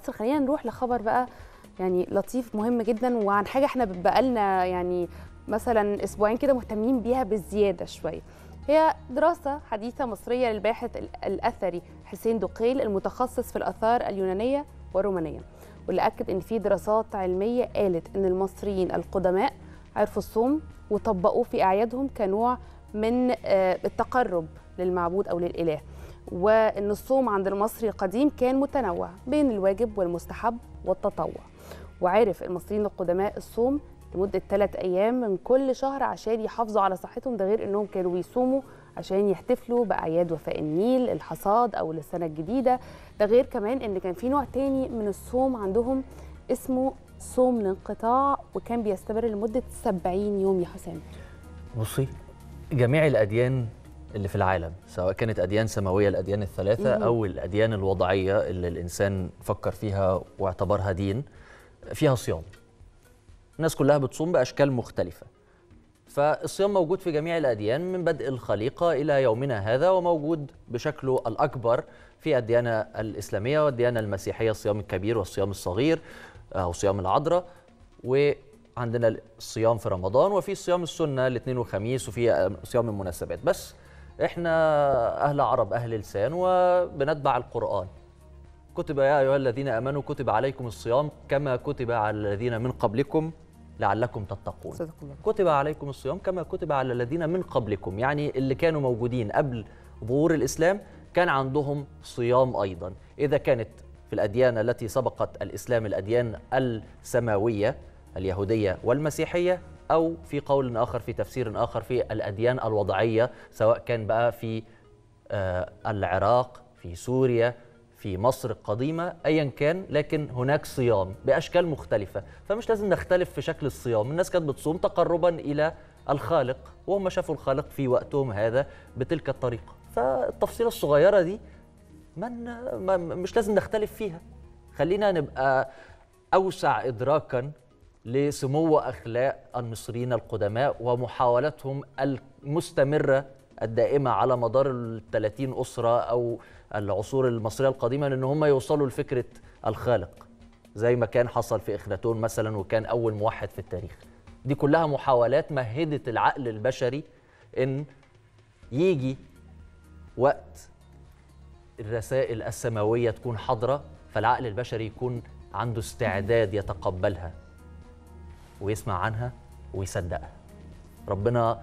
مصر خلينا نروح لخبر بقى يعني لطيف مهم جدا وعن حاجه احنا بقالنا يعني مثلا اسبوعين كده مهتمين بيها بالزياده شويه هي دراسة حديثة مصرية للباحث الأثري حسين دقيل المتخصص في الآثار اليونانية والرومانية واللي أكد إن في دراسات علمية قالت إن المصريين القدماء عرفوا الصوم وطبقوه في أعيادهم كنوع من التقرب للمعبود أو للإله وإن الصوم عند المصري القديم كان متنوع بين الواجب والمستحب والتطوع وعرف المصريين القدماء الصوم لمدة ثلاث أيام من كل شهر عشان يحافظوا على صحتهم ده غير إنهم كانوا بيصوموا عشان يحتفلوا بأعياد وفاء النيل الحصاد أو السنة الجديدة ده غير كمان إن كان في نوع تاني من الصوم عندهم اسمه صوم الانقطاع وكان بيستمر لمدة 70 يوم يا حسام بصي جميع الأديان اللي في العالم سواء كانت أديان سماوية الأديان الثلاثة أو الأديان الوضعية اللي الإنسان فكر فيها واعتبرها دين فيها صيام الناس كلها بتصوم باشكال مختلفه فالصيام موجود في جميع الاديان من بدء الخليقه الى يومنا هذا وموجود بشكله الاكبر في الديانه الاسلاميه والديانه المسيحيه الصيام الكبير والصيام الصغير او صيام العذراء وعندنا الصيام في رمضان وفي صيام السنه الاثنين والخميس وفي صيام المناسبات بس احنا اهل عرب اهل لسان وبنتبع القران كتب يا ايها الذين امنوا كتب عليكم الصيام كما كتب على الذين من قبلكم لعلكم تتقون صدق الله. كتب عليكم الصيام كما كتب على الذين من قبلكم يعني اللي كانوا موجودين قبل ظهور الاسلام كان عندهم صيام ايضا اذا كانت في الاديان التي سبقت الاسلام الاديان السماويه اليهوديه والمسيحيه او في قول اخر في تفسير اخر في الاديان الوضعيه سواء كان بقى في آه العراق في سوريا في مصر القديمة أيا كان لكن هناك صيام بأشكال مختلفة فمش لازم نختلف في شكل الصيام الناس كانت بتصوم تقربا إلى الخالق وهم شافوا الخالق في وقتهم هذا بتلك الطريقة فالتفصيلة الصغيرة دي من مش لازم نختلف فيها خلينا نبقى أوسع إدراكا لسمو أخلاق المصريين القدماء ومحاولاتهم المستمرة الدائمة على مدار ال 30 أسرة أو العصور المصرية القديمة لأن هم يوصلوا لفكرة الخالق زي ما كان حصل في إخناتون مثلا وكان أول موحد في التاريخ دي كلها محاولات مهدت العقل البشري إن يجي وقت الرسائل السماوية تكون حاضرة فالعقل البشري يكون عنده استعداد يتقبلها ويسمع عنها ويصدقها ربنا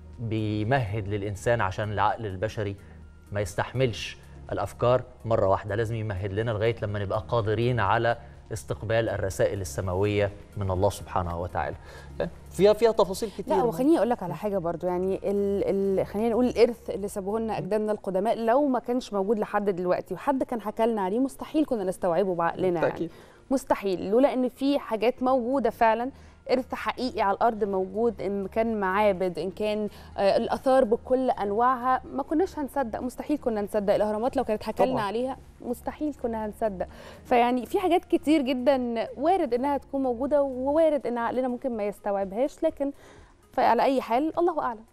بيمهد للإنسان عشان العقل البشري ما يستحملش الافكار مره واحده لازم يمهد لنا لغايه لما نبقى قادرين على استقبال الرسائل السماويه من الله سبحانه وتعالى فيها فيها تفاصيل كتير لا وخليني اقول لك على حاجه برضو يعني ال ال خلينا نقول الارث اللي سابوه لنا اجدادنا القدماء لو ما كانش موجود لحد دلوقتي وحد كان حكى لنا عليه مستحيل كنا نستوعبه بعقلنا يعني مستحيل لولا ان في حاجات موجوده فعلا ارث حقيقي على الارض موجود ان كان معابد ان كان آه الاثار بكل انواعها ما كناش هنصدق مستحيل كنا نصدق الاهرامات لو كانت حكى لنا عليها مستحيل كنا هنصدق فيعني في حاجات كتير جدا وارد انها تكون موجوده ووارد ان عقلنا ممكن ما يستوعبهاش لكن فعلى اي حال الله اعلم